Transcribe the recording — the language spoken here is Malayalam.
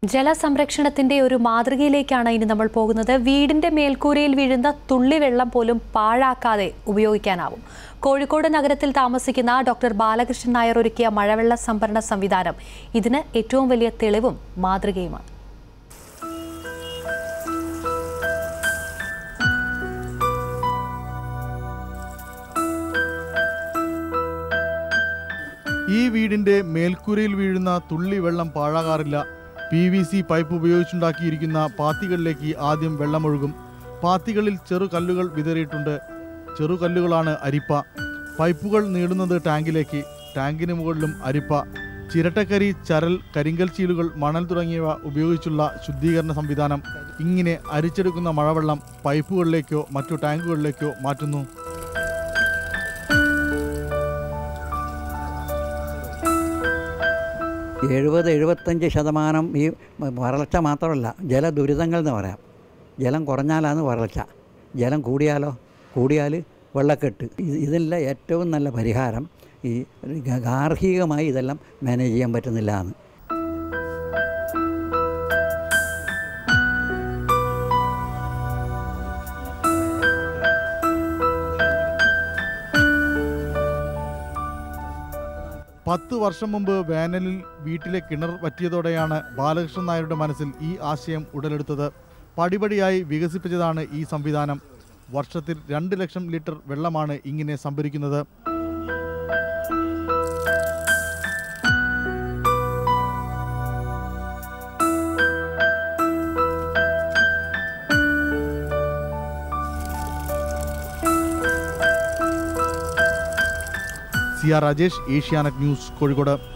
ജലസംരക്ഷണത്തിന്റെ ഒരു മാതൃകയിലേക്കാണ് ഇനി നമ്മൾ പോകുന്നത് വീടിന്റെ മേൽക്കൂരയിൽ വീഴുന്ന തുള്ളി വെള്ളം പോലും പാഴാക്കാതെ ഉപയോഗിക്കാനാവും കോഴിക്കോട് നഗരത്തിൽ താമസിക്കുന്ന ഡോക്ടർ ബാലകൃഷ്ണൻ നായർ ഒരുക്കിയ മഴവെള്ള സംഭരണ സംവിധാനം ഇതിന് ഏറ്റവും വലിയ തെളിവും മാതൃകയുമാണ് ഈ വീടിന്റെ മേൽക്കൂരയിൽ വീഴുന്ന തുള്ളി വെള്ളം പാഴാകാറില്ല പി വി സി പൈപ്പ് ഉപയോഗിച്ചുണ്ടാക്കിയിരിക്കുന്ന പാത്തികളിലേക്ക് ആദ്യം വെള്ളമൊഴുകും പാത്തികളിൽ ചെറു കല്ലുകൾ വിതറിയിട്ടുണ്ട് ചെറുകല്ലുകളാണ് അരിപ്പ പൈപ്പുകൾ നീളുന്നത് ടാങ്കിലേക്ക് ടാങ്കിന് മുകളിലും അരിപ്പ ചിരട്ടക്കരി ചരൽ കരിങ്കൽ ചീലുകൾ മണൽ തുടങ്ങിയവ ഉപയോഗിച്ചുള്ള ശുദ്ധീകരണ സംവിധാനം ഇങ്ങനെ അരിച്ചെടുക്കുന്ന മഴവെള്ളം പൈപ്പുകളിലേക്കോ മറ്റു ടാങ്കുകളിലേക്കോ മാറ്റുന്നു എഴുപത് എഴുപത്തഞ്ച് ശതമാനം ഈ വരൾച്ച മാത്രമല്ല ജലദുരിതങ്ങൾ എന്ന് പറയാം ജലം കുറഞ്ഞാലാണ് വരൾച്ച ജലം കൂടിയാലോ കൂടിയാൽ വെള്ളക്കെട്ട് ഇത് ഇതിനുള്ള ഏറ്റവും നല്ല പരിഹാരം ഈ ഗ- ഗാർഹികമായി ഇതെല്ലാം മാനേജ് ചെയ്യാൻ പറ്റുന്നില്ല എന്ന് പത്ത് വർഷം മുമ്പ് വേനലിൽ വീട്ടിലെ കിണർ വറ്റിയതോടെയാണ് ബാലകൃഷ്ണൻ നായരുടെ മനസ്സിൽ ഈ ആശയം ഉടലെടുത്തത് പടിപടിയായി വികസിപ്പിച്ചതാണ് ഈ സംവിധാനം വർഷത്തിൽ രണ്ട് ലക്ഷം ലിറ്റർ വെള്ളമാണ് ഇങ്ങനെ സംഭരിക്കുന്നത് C R Rajesh Asianet news Kozhikode